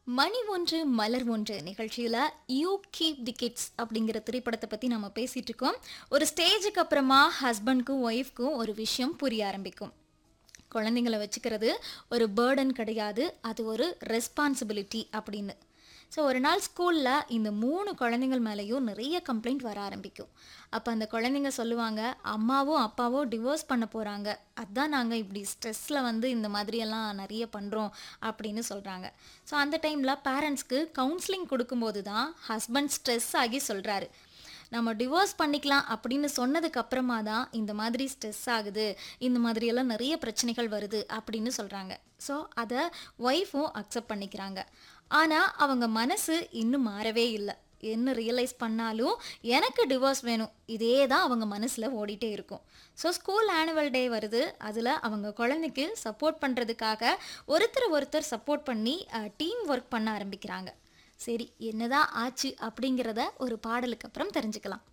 மணி ஒன்று மலர் ஒன்று நிகழ்ச்சியில் யூ கீப் தி கிட்ஸ் அப்படிங்கிற திரைப்படத்தை பற்றி நம்ம பேசிகிட்டு இருக்கோம் ஒரு ஸ்டேஜுக்கு அப்புறமா ஹஸ்பண்ட்க்கும் ஒய்ஃப்க்கும் ஒரு விஷயம் புரிய ஆரம்பிக்கும் குழந்தைங்கள வச்சுக்கிறது ஒரு பேர்டன் கிடையாது அது ஒரு ரெஸ்பான்சிபிலிட்டி அப்படின்னு ஸோ ஒரு நாள் ஸ்கூலில் இந்த மூணு குழந்தைங்கள் மேலேயும் நிறைய கம்ப்ளைண்ட் வர ஆரம்பிக்கும் அப்போ அந்த குழந்தைங்க சொல்லுவாங்க அம்மாவும் அப்பாவும் டிவோர்ஸ் பண்ண போகிறாங்க அதான் நாங்கள் இப்படி ஸ்ட்ரெஸ்ஸில் வந்து இந்த மாதிரியெல்லாம் நிறைய பண்ணுறோம் அப்படின்னு சொல்கிறாங்க ஸோ அந்த டைமில் பேரண்ட்ஸ்க்கு கவுன்சிலிங் கொடுக்கும்போது தான் ஹஸ்பண்ட் ஸ்ட்ரெஸ் ஆகி சொல்கிறாரு நம்ம டிவோர்ஸ் பண்ணிக்கலாம் அப்படின்னு சொன்னதுக்கு அப்புறமா தான் இந்த மாதிரி ஸ்ட்ரெஸ் ஆகுது இந்த மாதிரியெல்லாம் நிறைய பிரச்சனைகள் வருது அப்படின்னு சொல்கிறாங்க ஸோ அதை ஒய்ஃபும் அக்செப்ட் பண்ணிக்கிறாங்க ஆனால் அவங்க மனசு இன்னும் மாறவே இல்லை என்ன ரியலைஸ் பண்ணாலும் எனக்கு டிவோர்ஸ் வேணும் இதே தான் அவங்க மனசில் ஓடிட்டே இருக்கும் ஸோ ஸ்கூல் ஆனுவல் டே வருது அதில் அவங்க குழந்தைக்கு சப்போர்ட் பண்ணுறதுக்காக ஒருத்தர் ஒருத்தர் சப்போர்ட் பண்ணி டீம் ஒர்க் பண்ண ஆரம்பிக்கிறாங்க சரி என்னதான் ஆச்சு அப்படிங்கிறத ஒரு பாடலுக்கு அப்புறம் தெரிஞ்சுக்கலாம்